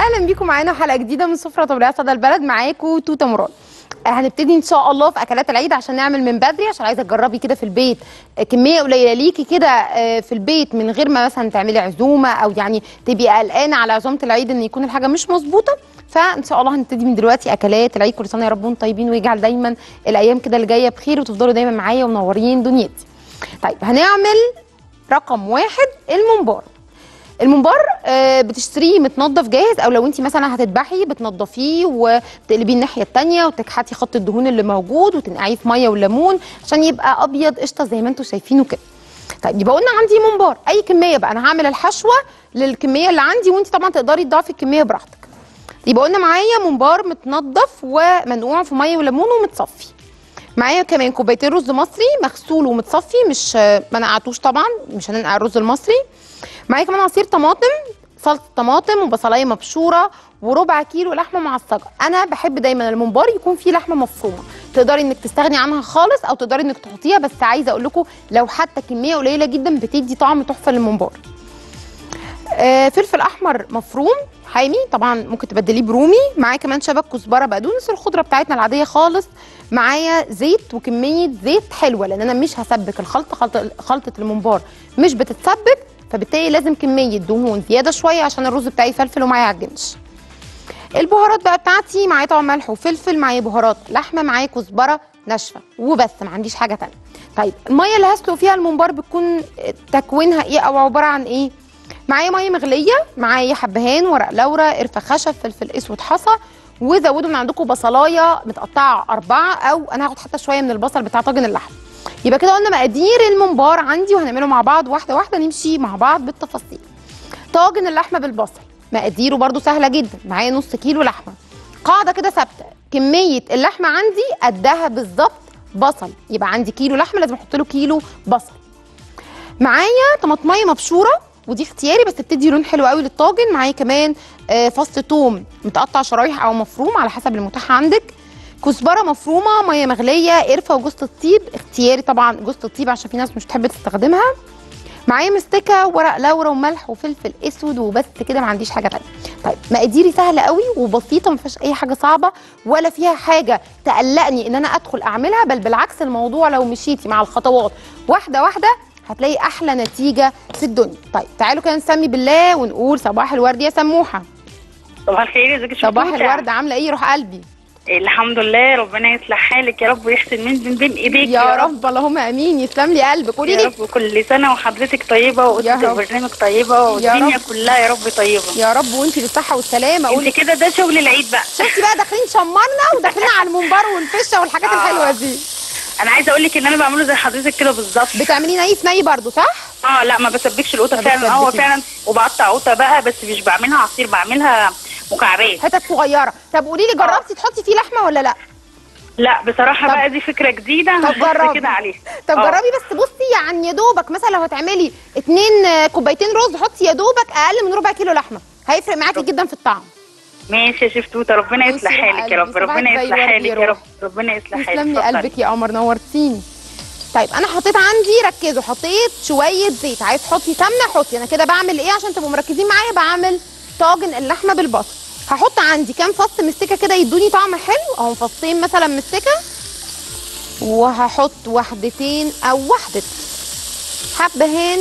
اهلا بيكم معانا حلقه جديده من سفره طبيعيه صدى البلد معاكم توته مراد هنبتدي ان شاء الله في اكلات العيد عشان نعمل من بدري عشان عايزه تجربي كده في البيت كميه قليله ليكي كده آه، في البيت من غير ما مثلا تعملي عزومه او يعني تبقي قلقانه على عزومه العيد ان يكون الحاجه مش مظبوطه فان شاء الله هنبتدي من دلوقتي اكلات العيد كل سنه يا رب وانتم طيبين ويجعل دايما الايام كده اللي جايه بخير وتفضلوا دايما معايا ومنورين دنيتي طيب هنعمل رقم واحد الممبار الممبار آه، بتشتريه متنضف جاهز او لو انت مثلا هتذبحي بتنضفيه وبتقلبيه الناحيه الثانيه وتكحتي خط الدهون اللي موجود وتنقعيه في ميه وليمون عشان يبقى ابيض قشطه زي ما انتم شايفينه كده طيب يبقى قلنا عندي ممبار اي كميه بقى انا هعمل الحشوه للكميه اللي عندي وانت طبعا تقدري تضاعفي الكميه براحتك يبقى قلنا معايا ممبار متنضف ومنقوع في ميه وليمون ومتصفي معايا كمان كوبايتين رز مصري مغسول ومتصفي مش ما نقعتوش طبعا مش هننقع الرز المصري معايا كمان عصير طماطم صلصه طماطم وبصلايه مبشوره وربع كيلو لحمه معصجه انا بحب دايما الممبار يكون فيه لحمه مفرومه تقدري انك تستغني عنها خالص او تقدري انك تحطيها بس عايزه اقول لكم لو حتى كميه قليله جدا بتدي طعم تحفه للممبار آه فلفل احمر مفروم حامي طبعا ممكن تبدليه برومي معايا كمان شبك كزبره بقدونس الخضره بتاعتنا العاديه خالص معايا زيت وكميه زيت حلوه لان انا مش هسبك الخلطه خلطه, خلطة الممبار مش بتتسبك فبالتالي لازم كميه دهون زياده شويه عشان الرز بتاعي يفلفل وما يعجنش البهارات بقى بتاعتي معايا طبعا ملح وفلفل معايا بهارات لحمه معايا كزبره ناشفه وبس ما عنديش حاجه تانية طيب الميه اللي هسلق فيها الممبار بتكون تكوينها ايه او عباره عن ايه معايا ميه مغليه معايا حبهان ورق لورا قرفه خشب فلفل اسود حصى وزودوا من عندكم بصلايه متقطعه اربعه او انا هاخد حتى شويه من البصل بتاع طاجن اللحم يبقى كده قلنا مقادير الممبار عندي وهنعمله مع بعض واحده واحده نمشي مع بعض بالتفاصيل طاجن اللحمه بالبصل مقاديره برده سهله جدا معايا نص كيلو لحمه قاعده كده ثابته كميه اللحمه عندي قدها بالظبط بصل يبقى عندي كيلو لحمه لازم احط له كيلو بصل معايا طماطميه مبشوره ودي اختياري بس بتدي لون حلو قوي للطاجن معايا كمان آه، فص توم متقطع شرايح او مفروم على حسب المتاح عندك كزبره مفرومه ميه مغليه قرفه وجوز الطيب اختياري طبعا جوز الطيب عشان في ناس مش بتحب تستخدمها معايا مستكه ورق لورا وملح وفلفل اسود وبس كده ما عنديش حاجه تانية طيب مقاديري سهله قوي وبسيطه ما فيهاش اي حاجه صعبه ولا فيها حاجه تقلقني ان انا ادخل اعملها بل بالعكس الموضوع لو مشيتي مع الخطوات واحده واحده هتلاقي احلى نتيجه في الدنيا طيب تعالوا كده نسمي بالله ونقول صباح الورد يا سموحه صباح الخير ازيك يا صباح شطوطة؟ الورد عامله ايه روح قلبي الحمد لله ربنا يصلح حالك يا رب ويحسن من بين بين ايديك يا رب اللهم امين يسلم لي قلبك قولي يا لي رب كل سنه وحضرتك طيبه يا واسره رب. البرنامج طيبه والدنيا رب. كلها يا رب طيبه يا رب وانتي بالصحه والسلامه قولي انت كده ده شغل العيد بقى شفتي بقى داخلين شمرنا وداخلين على الممبار والفشه والحاجات آه. الحلوه دي انا عايزه اقول لك ان انا بعمله زي حضرتك كده بالظبط بتعملي ني في ني برضو صح اه لا ما بسبكش القوطه ما فعلا اه هو بتسبكيش. فعلا وبقطع قوطه بقى بس مش بعملها عصير بعملها مكعبات حتت صغيره طب قولي لي جربتي تحطي فيه لحمه ولا لا لا بصراحه طب- بقى دي فكره جديده طب هحط جربي. كده عليها طب آه. جربي بس بصي يعني يا دوبك مثلا لو هتعملي اتنين آه، كوبايتين رز حطي يا دوبك اقل من ربع كيلو لحمه هيفرق معاكي جدا في الطعم ماشي يا شفتوته ربنا ماشي يصلح يا حالك يا رب قلبي، ربنا صباحك زي يصلح الورد حالك يا يا رب روح. ربنا يصلح حالك تسلم لي اتفضلي. قلبك يا قمر نورتيني طيب انا حطيت عندي ركزوا حطيت شويه زيت عايز تحطي سمنه حطي انا كده بعمل ايه عشان تبقوا مركزين معايا بعمل طاجن اللحمه بالبصل هحط عندي كام فص مستكه كده يدوني طعم حلو اهو فصين مثلا مستكه وهحط وحدتين او وحده حبهان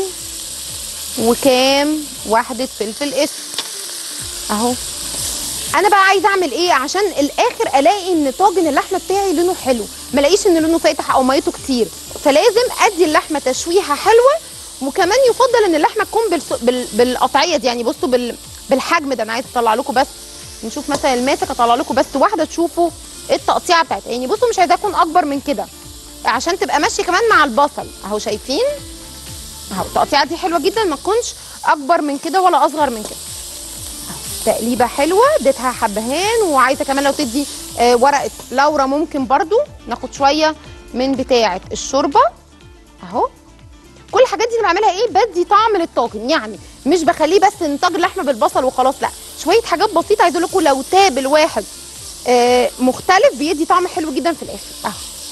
وكام وحده فلفل اسود اهو انا بقى عايزه اعمل ايه عشان الاخر الاقي ان طاجن اللحمه بتاعي لونه حلو ما الاقيش ان لونه فاتح او ميته كتير فلازم ادي اللحمه تشويحه حلوه وكمان يفضل ان اللحمه تكون بالس... بال... بالقطعيه دي يعني بصوا بال... بالحجم ده انا عايزه اطلع لكم بس نشوف مثلا الماسك اطلع لكم بس واحده تشوفوا ايه التقطيعه بتاعتها يعني بصوا مش عايزاها تكون اكبر من كده عشان تبقى ماشيه كمان مع البصل اهو شايفين اهو التقطيعه دي حلوه جدا ما تكونش اكبر من كده ولا اصغر من كده تقليبه حلوه اديتها حبهان وعايزه كمان لو تدي آه ورقه لورا ممكن برضو ناخد شويه من بتاعه الشوربه اهو كل الحاجات دي اللي بعملها ايه بدي طعم للطاجن يعني مش بخليه بس نطاج اللحمه بالبصل وخلاص لا شويه حاجات بسيطه عايزه اقول لكم لو تاب الواحد آه مختلف بيدي طعم حلو جدا في الاخر اهو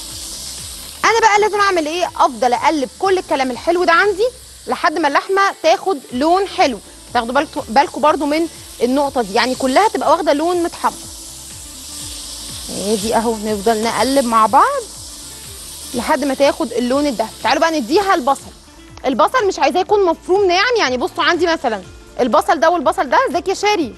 انا بقى لازم اعمل ايه افضل اقلب كل الكلام الحلو ده عندي لحد ما اللحمه تاخد لون حلو تاخدوا بالكم بالكم برضو من النقطه دي يعني كلها تبقى واخده لون متحمر ادي اهو نفضل نقلب مع بعض لحد ما تاخد اللون الذهبي تعالوا بقى نديها البصل البصل مش عايزاه يكون مفروم ناعم يعني بصوا عندي مثلا البصل ده والبصل ده ازيك يا شاري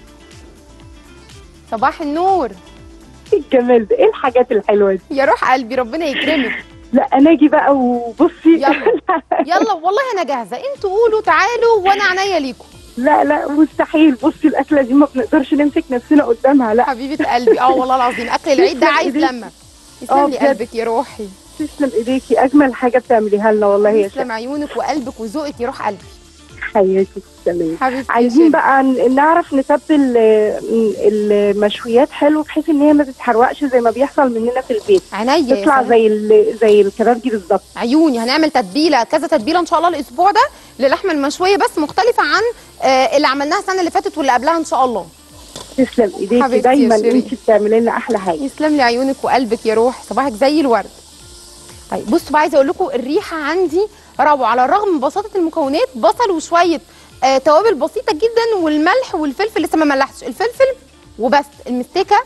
صباح النور إيه الجمال ده ايه الحاجات الحلوه دي يا روح قلبي ربنا يكرمك لا انا اجي بقى وبصي يلا. يلا والله انا جاهزه انتوا قولوا تعالوا وانا عينيا ليكم لا لا مستحيل بصي الاكله دي ما بنقدرش نمسك نفسنا قدامها لا حبيبه قلبي اه والله العظيم اكل العيد ده تسلم عايز إيديك. لمه آه، يسلم لي بجد. قلبك يا روحي تسلم ايديكي اجمل حاجه بتعمليها لنا والله يا يسلم عيونك وقلبك وذوقك يا روح قلبي حياتي تسلمي حبيبتي يا عايزين شيري. بقى ن- نعرف نتبل آه، المشويات حلو بحيث ان هي ما تتحرقش زي ما بيحصل مننا في البيت عينيا يا تطلع سلام. زي ال- زي الكبابجي بالظبط عيوني هنعمل تتبيله كذا تتبيله ان شاء الله الاسبوع ده للحمه المشويه بس مختلفه عن آه، اللي عملناها السنه اللي فاتت واللي قبلها ان شاء الله تسلم ايديكي حبيبتي يا دايما شيرين. انت بتعملي لنا احلى حاجه يسلم لي عيونك وقلبك يا روح صباحك زي الورد طيب بصوا بقى عايزه اقول لكم الريحه عندي روعه على الرغم من بساطه المكونات بصل وشويه آه توابل بسيطه جدا والملح والفلفل لسه ما ملحتش الفلفل وبس المستكه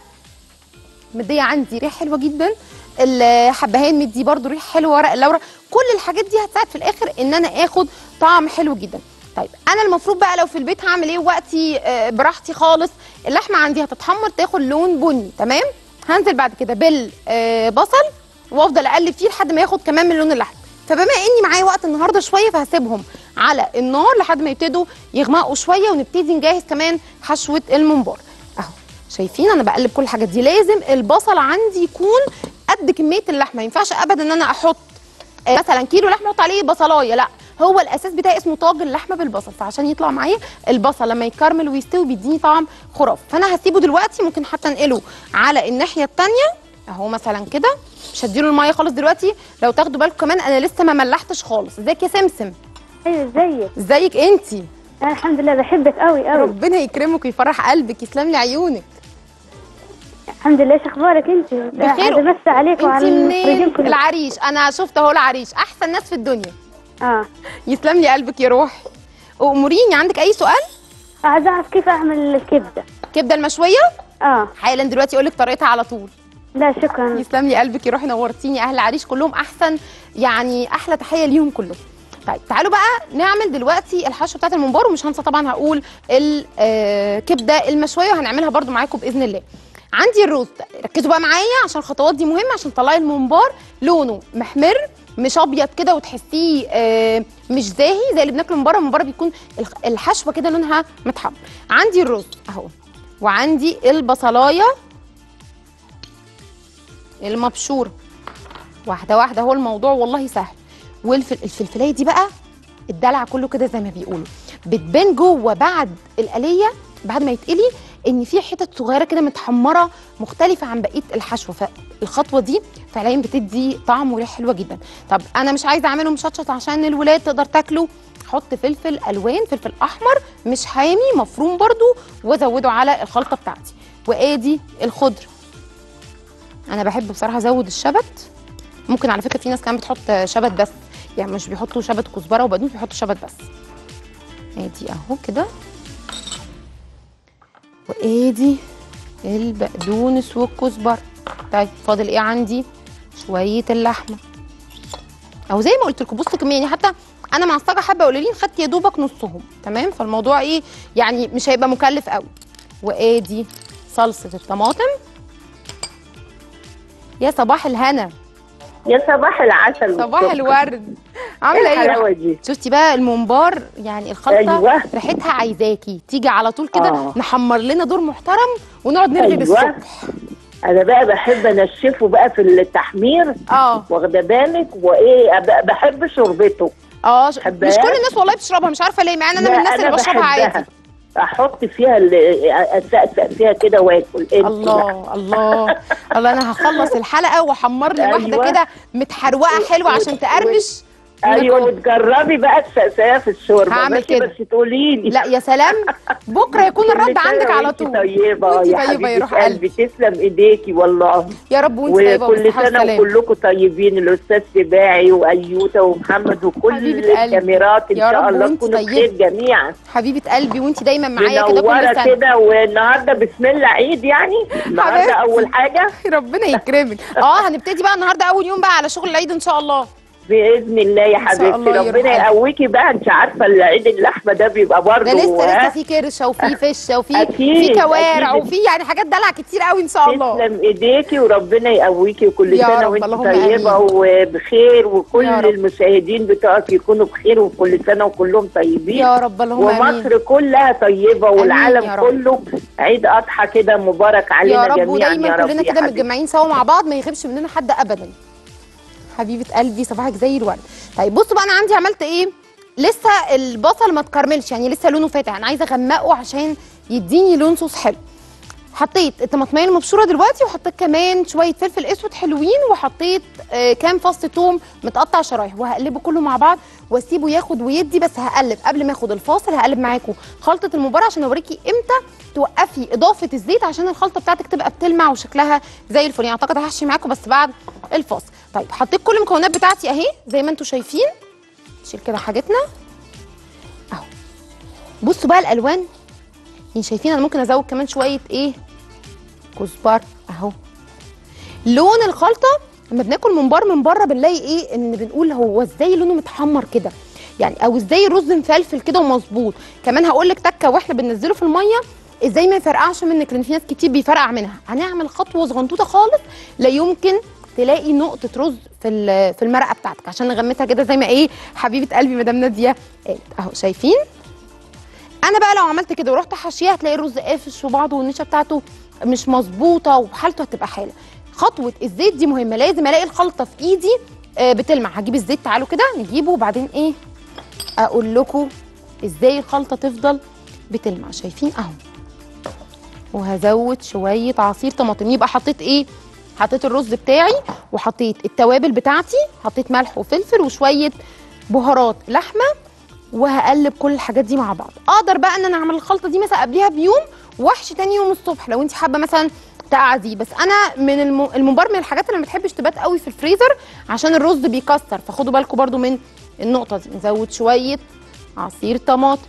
مديه عندي ريحه حلوه جدا الحبهان مدي برده ريحه حلوه ورق اللورا كل الحاجات دي هتساعد في الاخر ان انا اخد طعم حلو جدا طيب انا المفروض بقى لو في البيت هعمل ايه وقتي آه، براحتي خالص اللحمه عندي هتتحمر تاخد لون بني تمام هنزل بعد كده بالبصل وافضل اقلب فيه لحد ما ياخد كمان من لون اللحم فبما اني معايا وقت النهارده شويه فهسيبهم على النار لحد ما يبتدوا يغمقوا شويه ونبتدي نجهز كمان حشوه الممبار اهو شايفين انا بقلب كل الحاجات دي لازم البصل عندي يكون قد كميه اللحمه ما ينفعش ابدا ان انا احط آه، مثلا كيلو لحمه احط عليه بصلايه لا هو الاساس بتاعي اسمه طاجن لحمه بالبصل فعشان يطلع معايا البصل لما يكرمل ويستوي بيديني طعم خرافي فانا هسيبه دلوقتي ممكن حتى انقله على الناحيه الثانيه اهو مثلا كده مش هديله الميه خالص دلوقتي لو تاخدوا بالكم كمان انا لسه ما ملحتش خالص ازيك يا سمسم ايوه ازيك ازيك انتي انا الحمد لله بحبك قوي قوي ربنا يكرمك ويفرح قلبك يسلم لي عيونك الحمد لله ايش اخبارك انت بخير. بس عليك انتي وعلى المخرجين منين كلهم العريش انا شفت اهو العريش احسن ناس في الدنيا اه يسلم لي قلبك يا روحي اموريني عندك اي سؤال عايزه اعرف كيف اعمل الكبده كبده المشويه اه حالا دلوقتي اقول لك طريقتها على طول لا شكرا يسلم لي قلبك يا روحي نورتيني اهل العريش كلهم احسن يعني احلى تحيه ليهم كلهم طيب تعالوا بقى نعمل دلوقتي الحشوه بتاعت الممبار ومش هنسى طبعا هقول الكبده المشويه وهنعملها برده معاكم باذن الله عندي الرز ركزوا بقى معايا عشان الخطوات دي مهمه عشان تطلعي الممبار لونه محمر مش ابيض كده وتحسيه آه، مش زاهي زي اللي بناكله من بره من بره بيكون الخ- الحشوه كده لونها متحمر عندي الرز اهو وعندي البصلايه المبشوره واحده واحده هو الموضوع والله سهل والفلفلايه دي بقى الدلع كله كده زي ما بيقولوا بتبان جوه بعد القليه بعد ما يتقلي ان في حتت صغيره كده متحمره مختلفه عن بقيه الحشوه فالخطوه دي فعليا بتدي طعم وريحه حلوه جدا طب انا مش عايزه اعمله مشطشط عشان الولاد تقدر تاكله حط فلفل الوان فلفل احمر مش حامي مفروم برضو وازوده على الخلطه بتاعتي وادي الخضره انا بحب بصراحه ازود الشبت ممكن على فكره في ناس كمان بتحط شبت بس يعني مش بيحطوا شبت كزبره وبقدونس بيحطوا شبت بس ادي اهو كده وادي البقدونس والكزبره طيب فاضل ايه عندي شويه اللحمه او زي ما قلت لكم بصوا كميه يعني حتى انا مع الصاجه حبه قليلين خدت يا دوبك نصهم تمام فالموضوع ايه يعني مش هيبقى مكلف قوي وادي صلصه الطماطم يا صباح الهنا يا صباح العسل صباح والسكر. الورد عامله ايه ايه الحلاوه دي شفتي بقى الممبار يعني الخلطه أيوة. ريحتها عايزاكي تيجي على طول كده آه. نحمر لنا دور محترم ونقعد نرغي أيوة. بالصبح انا بقى بحب انشفه بقى في التحمير اه واخده بالك وايه أب- بحب شربته اه ش- بحبها. مش كل الناس والله بتشربها مش عارفه ليه مع ان انا من لا، الناس اللي بشربها بحبها. عادي احط فيها ال- اسقسق فيها كده واكل انت بقى. الله الله الله انا هخلص الحلقه واحمر لي واحده أيوة. كده متحروقه حلوه عشان تقرمش ايوه كل- وتجربي بقى السقسايه في الشوربه هعمل ماشي كده. بس تقولي لي لا يا سلام بكره يكون الرد عندك على طول طيبه وانت يا طيبه يا روح حبيبه قلبي قلبي تسلم ايديكي والله يا رب وانت طيبه وكل وبصحه سنه وسلامه وكلكم طيبين الاستاذ سباعي وايوتا ومحمد وكل حبيبة قلبي. الكاميرات ان يا شاء رب الله وانت تكونوا طيبة. بخير جميعا حبيبه قلبي وانت دايما معايا كده كل منوره سنه كده والنهارده بسم الله عيد يعني النهارده حبيبتي. اول حاجه ربنا يكرمك اه هنبتدي بقى النهارده اول يوم بقى على شغل العيد ان شاء الله باذن الله يا إن شاء حبيبتي الله يا روح ربنا قلبي. يقويكي بقى انت عارفه العيد اللحمه ده بيبقى برضه ده لسه ها؟ لسه في كرشه وفي فشه وفي أكيد، في كوارع أكيد. وفي يعني حاجات دلع كتير قوي ان شاء الله تسلم ايديكي وربنا يقويكي وكل يا سنه رب، وانت اللهم طيبه آمين. وبخير وكل يا رب. المشاهدين بتوعك يكونوا بخير وكل سنه وكلهم طيبين يا رب اللهم امين ومصر كلها طيبه والعالم يا رب. كله عيد اضحى كده مبارك علينا يا رب جميعا ودايما يا رب كلنا يا كده حبيبي. متجمعين سوا مع بعض ما يغيبش مننا حد ابدا حبيبه قلبي صباحك زي الورد طيب بصوا بقى انا عندي عملت ايه لسه البصل ما اتكرملش يعني لسه لونه فاتح انا عايزه اغمقه عشان يديني لون صوص حلو حطيت الطماطميه المبشوره دلوقتي وحطيت كمان شويه فلفل اسود حلوين وحطيت آه كام فص توم متقطع شرايح وهقلبه كله مع بعض واسيبه ياخد ويدي بس هقلب قبل ما اخد الفاصل هقلب معاكم خلطه المباراه عشان اوريكي امتى توقفي اضافه الزيت عشان الخلطه بتاعتك تبقى بتلمع وشكلها زي الفل يعني اعتقد هحشي معاكم بس بعد الفاصل طيب حطيت كل المكونات بتاعتي اهي زي ما انتم شايفين نشيل كده حاجتنا اهو بصوا بقى الالوان يعني شايفين انا ممكن ازود كمان شويه ايه كزبر اهو لون الخلطه لما بناكل ممبار من بره بنلاقي ايه ان بنقول هو ازاي لونه متحمر كده يعني او ازاي الرز مفلفل كده ومظبوط كمان هقول لك تكه واحنا بننزله في الميه ازاي ما يفرقعش منك لان في ناس كتير بيفرقع منها هنعمل خطوه صغنطوطه خالص لا يمكن تلاقي نقطه رز في ال- في المرقه بتاعتك عشان نغمسها كده زي ما ايه حبيبه قلبي مدام ناديه قالت اهو شايفين انا بقى لو عملت كده ورحت حاشيه هتلاقي الرز قافش في بعضه والنشا بتاعته مش مظبوطه وحالته هتبقى حاله خطوه الزيت دي مهمه لازم الاقي الخلطه في ايدي آه، بتلمع هجيب الزيت تعالوا كده نجيبه وبعدين ايه اقول لكم ازاي الخلطه تفضل بتلمع شايفين اهو وهزود شويه عصير طماطم يبقى حطيت ايه حطيت الرز بتاعي وحطيت التوابل بتاعتي حطيت ملح وفلفل وشويه بهارات لحمه وهقلب كل الحاجات دي مع بعض اقدر بقى ان انا اعمل الخلطه دي مثلا قبلها بيوم واحشي تاني يوم الصبح لو انت حابه مثلا تقعديه بس انا من الم- الممبار من الحاجات اللي ما بتحبش تبات قوي في الفريزر عشان الرز بيكسر فخدوا بالكم برضو من النقطه دي نزود شويه عصير طماطم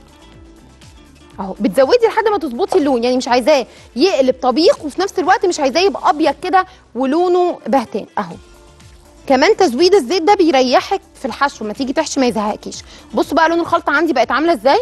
اهو بتزودي لحد ما تظبطي اللون يعني مش عايزاه يقلب طبيخ وفي نفس الوقت مش عايزاه يبقى ابيض كده ولونه بهتان اهو كمان تزويد الزيت ده بيريحك في الحشو لما تيجي تحشي ما يزهقكيش بصوا بقى لون الخلطه عندي بقت عامله ازاي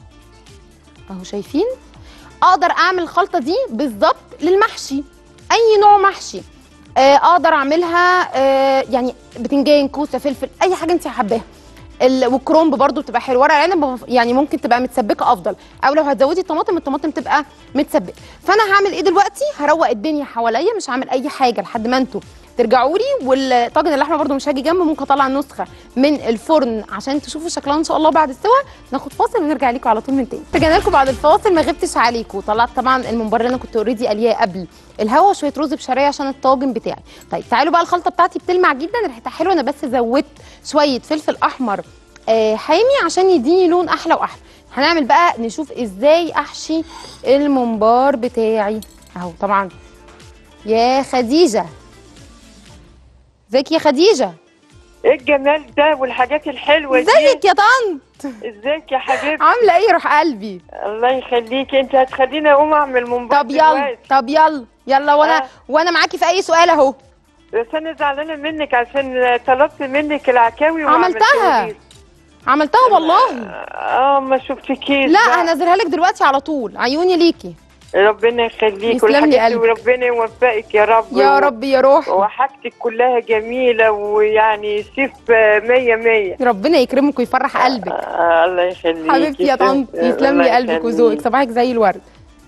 اهو شايفين اقدر اعمل الخلطه دي بالظبط للمحشي اي نوع محشي آه، اقدر اعملها آه، يعني بتنجان كوسه فلفل اي حاجه انت حباها ال- والكرومب برضو بتبقى حلوه ورق العنب يعني ممكن تبقى متسبكه افضل او لو هتزودي الطماطم الطماطم تبقى متسبكه فانا هعمل ايه دلوقتي هروق الدنيا حواليا مش هعمل اي حاجه لحد ما انتوا ترجعوا لي والطاجن اللحمه برضو مش هاجي جنبه ممكن اطلع نسخه من الفرن عشان تشوفوا شكلها ان شاء الله بعد السوا ناخد فاصل ونرجع لكم على طول من تاني رجعنا لكم بعد الفاصل ما غبتش عليكم طلعت طبعا الممبار اللي انا كنت اوريدي قلياه قبل الهوا وشويه رز بشعريه عشان الطاجن بتاعي طيب تعالوا بقى الخلطه بتاعتي بتلمع جدا ريحتها حلوه انا بس زودت شويه فلفل احمر آه، حامي عشان يديني لون احلى واحلى هنعمل بقى نشوف ازاي احشي الممبار بتاعي اهو طبعا يا خديجه ازيك يا خديجه ايه الجمال ده والحاجات الحلوه دي ازيك يا طنط ازيك يا حبيبتي عامله ايه روح قلبي الله يخليكي انت هتخليني اقوم اعمل ممبار طب يلا دلوقتي. طب يلا يلا وانا آه. وانا معاكي في اي سؤال اهو بس انا زعلانه منك عشان طلبت منك العكاوي وما عملتها. عملتهاليش. عملتها والله اه ما شفتكيش لا بقى. هنزلها لك دلوقتي على طول عيوني ليكي ربنا يخليك يسلم لي والحاجات دي قلبك. وربنا يوفقك يا رب يا رب يا روح وحاجتك كلها جميله ويعني سيف مية مية ربنا يكرمك ويفرح قلبك آه الله يخليك حبيبتي يا طنط يسلم لي قلبك وذوقك صباحك زي الورد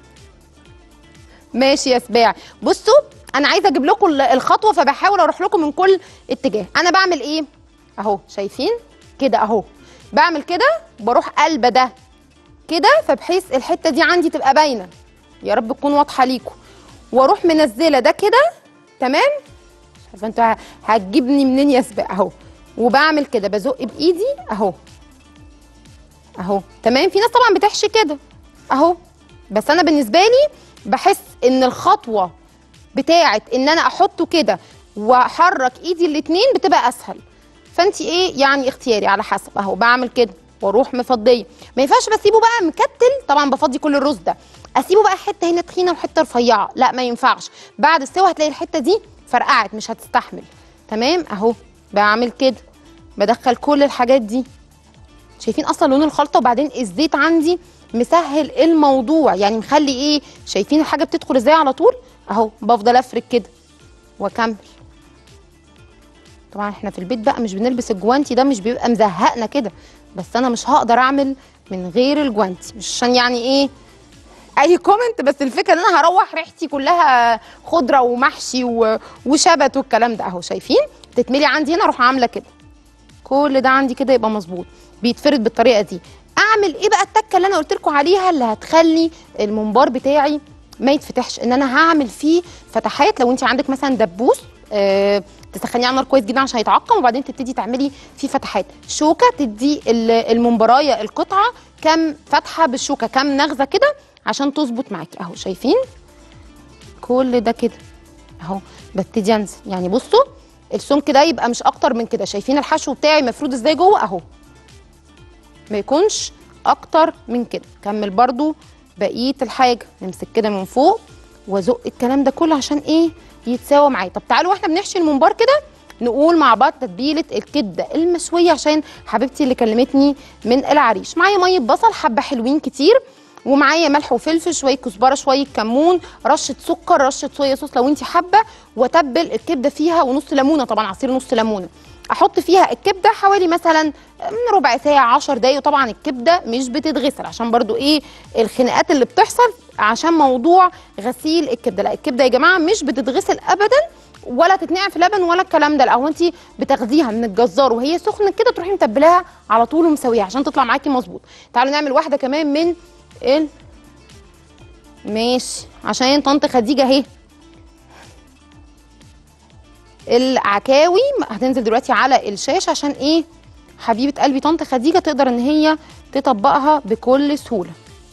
ماشي يا سباع بصوا انا عايزه اجيب لكم ال- الخطوه فبحاول اروح لكم من كل اتجاه انا بعمل ايه اهو شايفين كده اهو بعمل كده بروح قلبه ده كده فبحيث الحته دي عندي تبقى باينه يا رب تكون واضحه ليكم واروح منزله ده كده تمام مش عارفه انتوا ه- هتجيبني منين يا سباع اهو وبعمل كده بزق بايدي اهو اهو تمام في ناس طبعا بتحشي كده اهو بس انا بالنسبه لي بحس ان الخطوه بتاعه ان انا احطه كده واحرك ايدي الاتنين بتبقى اسهل فانت ايه يعني اختياري على حسب اهو بعمل كده واروح مفضيه ما ينفعش بسيبه بقى مكتل طبعا بفضي كل الرز ده اسيبه بقى حته هنا تخينه وحته رفيعه لا ما ينفعش بعد السوا هتلاقي الحته دي فرقعت مش هتستحمل تمام اهو بعمل كده بدخل كل الحاجات دي شايفين اصلا لون الخلطه وبعدين الزيت عندي مسهل الموضوع يعني مخلي ايه شايفين الحاجه بتدخل ازاي على طول اهو بفضل افرك كده واكمل طبعا احنا في البيت بقى مش بنلبس الجوانتي ده مش بيبقى مزهقنا كده بس انا مش هقدر اعمل من غير الجوانتي مش عشان يعني ايه اي كومنت بس الفكره ان انا هروح ريحتي كلها خضره ومحشي و- وشبت والكلام ده اهو شايفين تتملي عندي هنا اروح عامله كده كل ده عندي كده يبقى مظبوط بيتفرد بالطريقه دي اعمل ايه بقى التكه اللي انا قلت لكم عليها اللي هتخلي الممبار بتاعي ما يتفتحش ان انا هعمل فيه فتحات لو انت عندك مثلا دبوس آه تسخنيه على النار كويس جدا عشان يتعقم وبعدين تبتدي تعملي فيه فتحات شوكه تدي ال- الممبرايه القطعه كام فتحه بالشوكه كام نغزه كده عشان تظبط معاكي اهو شايفين كل ده كده اهو ببتدي انزل يعني بصوا السمك ده يبقى مش اكتر من كده شايفين الحشو بتاعي مفروض ازاي جوه اهو ما يكونش اكتر من كده كمل برضو بقيه الحاجه نمسك كده من فوق وازق الكلام ده كله عشان ايه يتساوى معايا طب تعالوا واحنا بنحشي الممبار كده نقول مع بعض تتبيله الكبده المشويه عشان حبيبتي اللي كلمتني من العريش معايا ميه بصل حبه حلوين كتير ومعايا ملح وفلفل شويه كزبره شويه كمون رشه سكر رشه صويا صوص لو انت حابه واتبل الكبده فيها ونص ليمونه طبعا عصير نص ليمونه احط فيها الكبده حوالي مثلا من ربع ساعه 10 دقايق وطبعا الكبده مش بتتغسل عشان برضو ايه الخناقات اللي بتحصل عشان موضوع غسيل الكبده لا الكبده يا جماعه مش بتتغسل ابدا ولا تتنقع في لبن ولا الكلام ده لا هو انت بتاخديها من الجزار وهي سخنه كده تروحي متبلاها على طول ومسويها عشان تطلع معاكي مظبوط تعالوا نعمل واحده كمان من ال ماشي عشان طنط خديجه اهي العكاوي هتنزل دلوقتي على الشاشه عشان ايه حبيبه قلبي طنط خديجه تقدر ان هي تطبقها بكل سهوله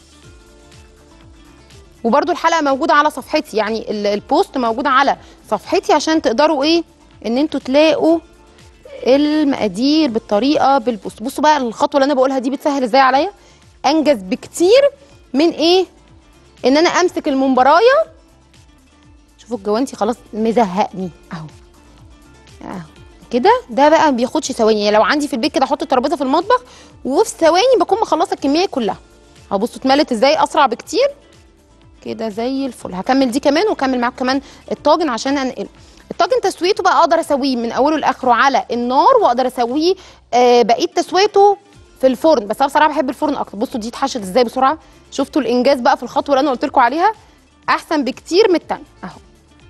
وبرده الحلقه موجوده على صفحتي يعني ال- البوست موجود على صفحتي عشان تقدروا ايه ان انتوا تلاقوا المقادير بالطريقه بالبوست بصوا بقى الخطوه اللي انا بقولها دي بتسهل ازاي عليا انجز بكتير من ايه ان انا امسك الممبرايه شوفوا الجوانتي خلاص مزهقني اهو اهو كده ده بقى ما بياخدش ثواني يعني لو عندي في البيت كده احط الترابيزه في المطبخ وفي ثواني بكون مخلصه الكميه كلها اهو بصوا اتملت ازاي اسرع بكتير كده زي الفل هكمل دي كمان واكمل معاكم كمان الطاجن عشان انقله الطاجن تسويته بقى اقدر اسويه من اوله لاخره على النار واقدر اسويه آه بقيه تسويته في الفرن بس انا بصراحه بحب الفرن اكتر بصوا دي اتحشت ازاي بسرعه شفتوا الانجاز بقى في الخطوه اللي انا قلت لكم عليها احسن بكتير من التانية اهو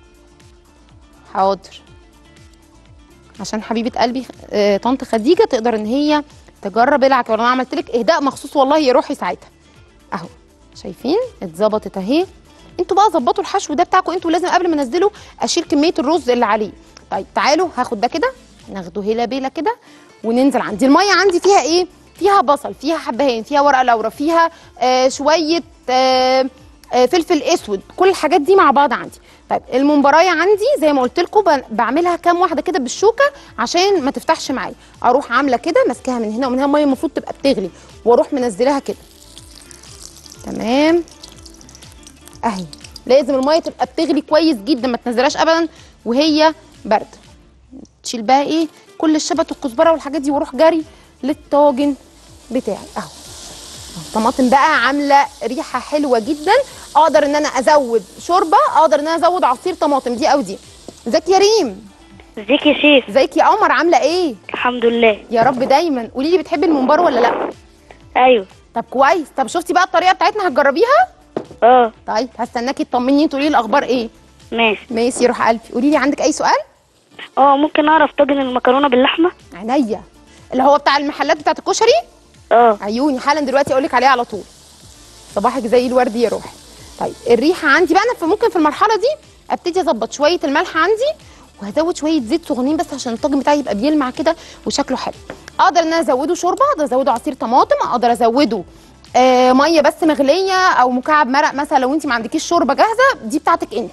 حاضر عشان حبيبه قلبي آه طنط خديجه تقدر ان هي تجرب العك انا عملت لك اهداء مخصوص والله يا روحي ساعتها اهو شايفين اتظبطت اهي انتوا بقى ظبطوا الحشو ده بتاعكم انتوا لازم قبل ما انزله اشيل كميه الرز اللي عليه طيب تعالوا هاخد ده كده ناخده هيلا بيلا كده وننزل عندي الميه عندي فيها ايه فيها بصل فيها حبهان فيها ورق لورا فيها آه شويه آه آه فلفل اسود كل الحاجات دي مع بعض عندي طيب الممبرايه عندي زي ما قلت لكم بعملها كام واحده كده بالشوكه عشان ما تفتحش معايا اروح عامله كده ماسكاها من هنا ومن هنا الميه المفروض تبقى بتغلي واروح منزلاها كده تمام اهي لازم الميه تبقى بتغلي كويس جدا ما تنزلهاش ابدا وهي بارده تشيل بقى ايه كل الشبت والكزبره والحاجات دي واروح جري للطاجن بتاعي اهو الطماطم بقى عامله ريحه حلوه جدا اقدر ان انا ازود شوربه اقدر ان انا ازود عصير طماطم دي او دي ازيك يا ريم ازيك يا شيف ازيك يا قمر عامله ايه الحمد لله يا رب دايما قولي لي بتحبي الممبار ولا لا ايوه طب كويس طب شفتي بقى الطريقه بتاعتنا هتجربيها اه طيب هستناكي تطمني تقولي لي الاخبار ايه ماشي ماشي روح قلبي قولي لي عندك اي سؤال اه ممكن اعرف طاجن المكرونه باللحمه عينيا اللي هو بتاع المحلات بتاعت الكشري اه عيوني حالا دلوقتي اقول لك عليه على طول صباحك زي الورد يا روحي طيب الريحه عندي بقى انا في ممكن في المرحله دي ابتدي اظبط شويه الملح عندي وهزود شويه زيت صغنين بس عشان الطاجن بتاعي يبقى بيلمع كده وشكله حلو اقدر ان انا ازوده شوربه اقدر ازوده عصير طماطم اقدر ازوده آه ميه بس مغليه او مكعب مرق مثلا لو انت ما عندكيش شوربه جاهزه دي بتاعتك انت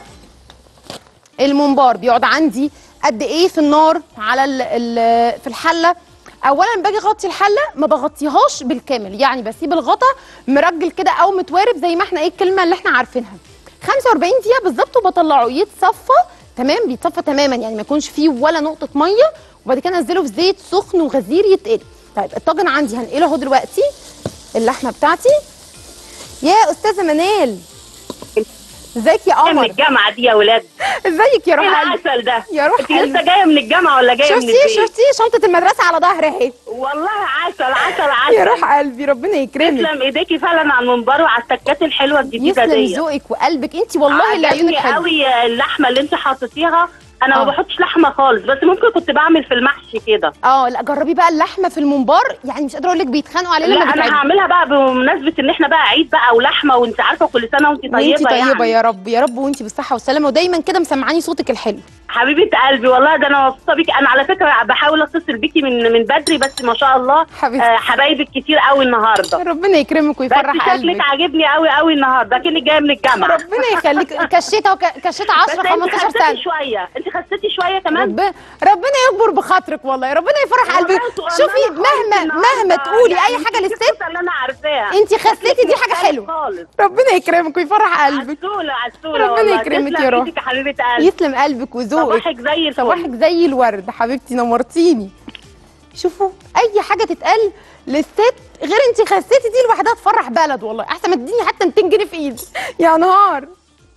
الممبار بيقعد عندي قد ايه في النار على ال ال في الحله اولا باجي اغطي الحله ما بغطيهاش بالكامل يعني بسيب الغطا مرجل كده او متوارب زي ما احنا ايه الكلمه اللي احنا عارفينها 45 دقيقه بالظبط وبطلعه يتصفى تمام بيتصفى تماما يعني ما يكونش فيه ولا نقطه ميه وبعد كده انزله في زيت سخن وغزير يتقلي طيب الطاجن عندي هنقله اهو دلوقتي اللحمه بتاعتي يا استاذه منال ازيك يا من قمر الجامعه دي يا ولاد ازيك يا ايه روح قلبي العسل ده يا روح انت لسه قلبي. جايه من الجامعه ولا جايه من شفتي البيت شفتي شنطه المدرسه على ظهري اهي والله عسل عسل عسل يا روح قلبي ربنا يكرمك تسلم ايديكي فعلا على المنبر وعلى التكات الحلوه الجديده يسلم دي ذوقك وقلبك انت والله اللي عيونك عجبني حلوه قوي اللحمه اللي انت حاططيها انا آه. ما بحطش لحمه خالص بس ممكن كنت بعمل في المحشي كده اه لا جربي بقى اللحمه في الممبار يعني مش قادره اقول لك بيتخانقوا عليه لا لما انا بيتعبوا هعملها بقى بمناسبه ان احنا بقى عيد بقى ولحمه وانت عارفه كل سنه وانت طيبه وانت طيبه يعني. يا رب يا رب وانت بالصحه والسلامه ودايما كده مسمعاني صوتك الحلو حبيبه قلبي والله ده انا مبسوطه بيكي انا على فكره بحاول اتصل بيكي من من بدري بس ما شاء الله حبيبتي. آه حبايبك كتير قوي النهارده ربنا يكرمك بس ويفرح شكلك قلبك عاجبني قوي قوي النهارده كأنك جايه من الجامعه ربنا يخليك كشيته وك... كشيته 10 بس انت 15 خسيتي سنه شويه انت خسيتي شويه كمان ربنا ربنا يكبر بخاطرك والله ربنا يفرح قلبك والله والله شوفي خالص مهما النهاردة. مهما تقولي يعني اي حاجه دي للست القصة اللي انا عارفاها انت خسيتي دي حاجه حلوه خالص ربنا يكرمك ويفرح قلبك عسوله عسوله ربنا والله. يكرمك تسلم يا روح. ايدك يا حبيبه قلبي يسلم قلبك وذوقك صباحك زي الفل صباحك زي الورد حبيبتي نورتيني شوفوا اي حاجه تتقال للست غير انت خسيتي دي لوحدها تفرح بلد والله احسن ما تديني حتى 200 جنيه في ايدي يا نهار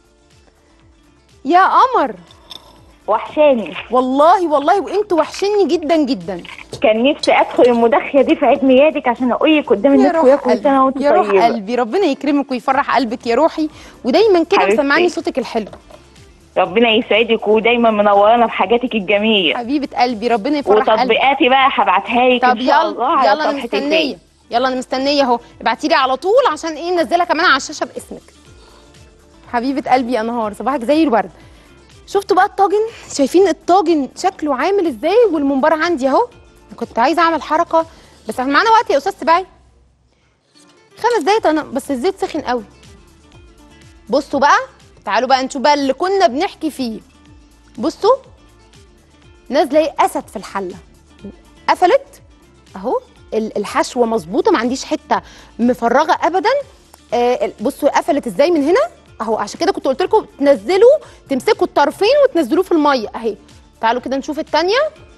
يا قمر وحشاني والله والله وانتوا وحشني جدا جدا كان نفسي ادخل المداخله دي في عيد ميلادك عشان اقولك قدام يا الناس روح كلها كل قلبي سنه وانت يا روح طيبه قلبي ربنا يكرمك ويفرح قلبك يا روحي ودايما كده حبيبتي. مسمعني صوتك الحلو ربنا يسعدك ودايما منورانا بحاجاتك الجميله حبيبه قلبي ربنا يفرح قلبك وتطبيقاتي بقى هبعتها لك طب ان شاء الله يلا على يلا انا صفحه مستنيه الفيس يلا انا مستنيه اهو ابعتي لي على طول عشان ايه ننزلها كمان على الشاشه باسمك حبيبه قلبي يا نهار صباحك زي الورد شفتوا بقى الطاجن شايفين الطاجن شكله عامل ازاي والممبار عندي اهو كنت عايزه اعمل حركه بس احنا معانا وقت يا استاذ سباعي خمس دقايق انا بس الزيت سخن قوي بصوا بقى تعالوا بقى نشوف بقى اللي كنا بنحكي فيه بصوا نازله ايه اسد في الحله قفلت اهو ال- الحشوه مظبوطه ما عنديش حته مفرغه ابدا آه ال- بصوا قفلت ازاي من هنا اهو عشان كده كنت قلت لكم تنزلوا تمسكوا الطرفين وتنزلوه في الميه اهي تعالوا كده نشوف التانية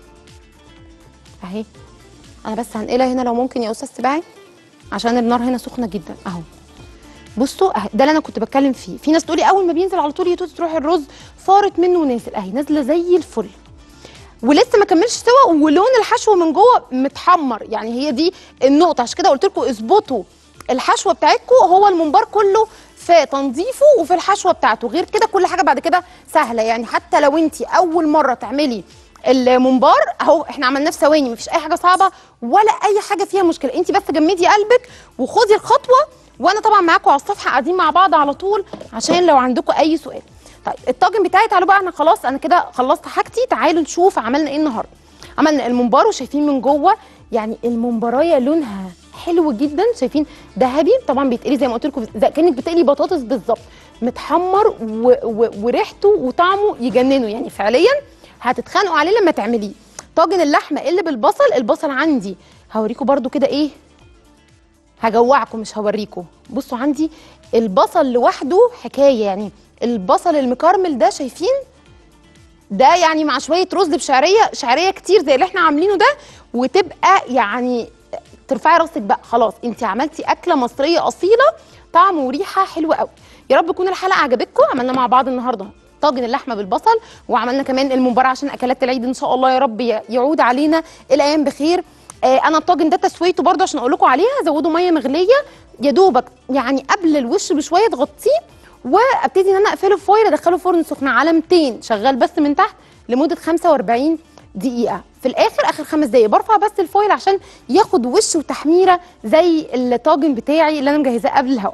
اهي انا بس هنقلها هنا لو ممكن يا استاذ سباعي عشان النار هنا سخنه جدا اهو بصوا أهي ده اللي انا كنت بتكلم فيه في ناس تقولي اول ما بينزل على طول يا توت تروح الرز فارت منه ونازل اهي نازله زي الفل ولسه ما كملش سوا ولون الحشو من جوه متحمر يعني هي دي النقطه عشان كده قلت لكم اظبطوا الحشوه بتاعتكم هو الممبار كله في تنظيفه وفي الحشوه بتاعته غير كده كل حاجه بعد كده سهله يعني حتى لو انت اول مره تعملي الممبار اهو احنا عملناه في ثواني مفيش اي حاجه صعبه ولا اي حاجه فيها مشكله انت بس جمدي قلبك وخدي الخطوه وانا طبعا معاكم على الصفحه قاعدين مع بعض على طول عشان لو عندكم اي سؤال طيب الطاجن بتاعي تعالوا بقى انا خلاص انا كده خلصت حاجتي تعالوا نشوف عملنا ايه النهارده عملنا الممبار وشايفين من جوه يعني الممبرايه لونها حلو جدا شايفين ذهبي طبعا بيتقلي زي ما قلت لكم زي كانك بتقلي بطاطس بالظبط متحمر و... و... وريحته وطعمه يجننوا يعني فعليا هتتخانقوا عليه لما تعمليه طاجن اللحمه اللي بالبصل البصل عندي هوريكم برده كده ايه هجوعكم مش هوريكم بصوا عندي البصل لوحده حكايه يعني البصل المكرمل ده شايفين ده يعني مع شويه رز بشعريه شعريه كتير زي اللي احنا عاملينه ده وتبقى يعني ترفعي راسك بقى خلاص انت عملتي اكله مصريه اصيله طعم وريحه حلوه قوي يا رب تكون الحلقه عجبتكم عملنا مع بعض النهارده طاجن اللحمه بالبصل وعملنا كمان الممبار عشان اكلات العيد ان شاء الله يا رب ي- يعود علينا الايام بخير آه انا الطاجن ده تسويته برده عشان اقول لكم عليها زودوا ميه مغليه يا دوبك يعني قبل الوش بشويه تغطيه وابتدي ان انا اقفله في فويل ادخله فرن سخن على 200 شغال بس من تحت لمده 45 دقيقه في الاخر اخر خمس دقايق برفع بس الفويل عشان ياخد وش وتحميره زي الطاجن بتاعي اللي انا مجهزاه قبل الهواء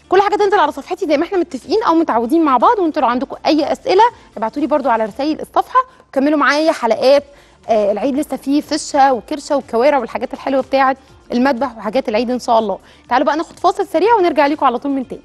كل حاجه تنزل على صفحتي زي ما احنا متفقين او متعودين مع بعض وانتوا لو عندكم اي اسئله ابعتوا لي برده على رسائل الصفحه وكملوا معايا حلقات آه العيد لسه فيه فشه وكرشه وكوارع والحاجات الحلوه بتاعه المذبح وحاجات العيد ان شاء الله تعالوا بقى ناخد فاصل سريع ونرجع لكم على طول من تاني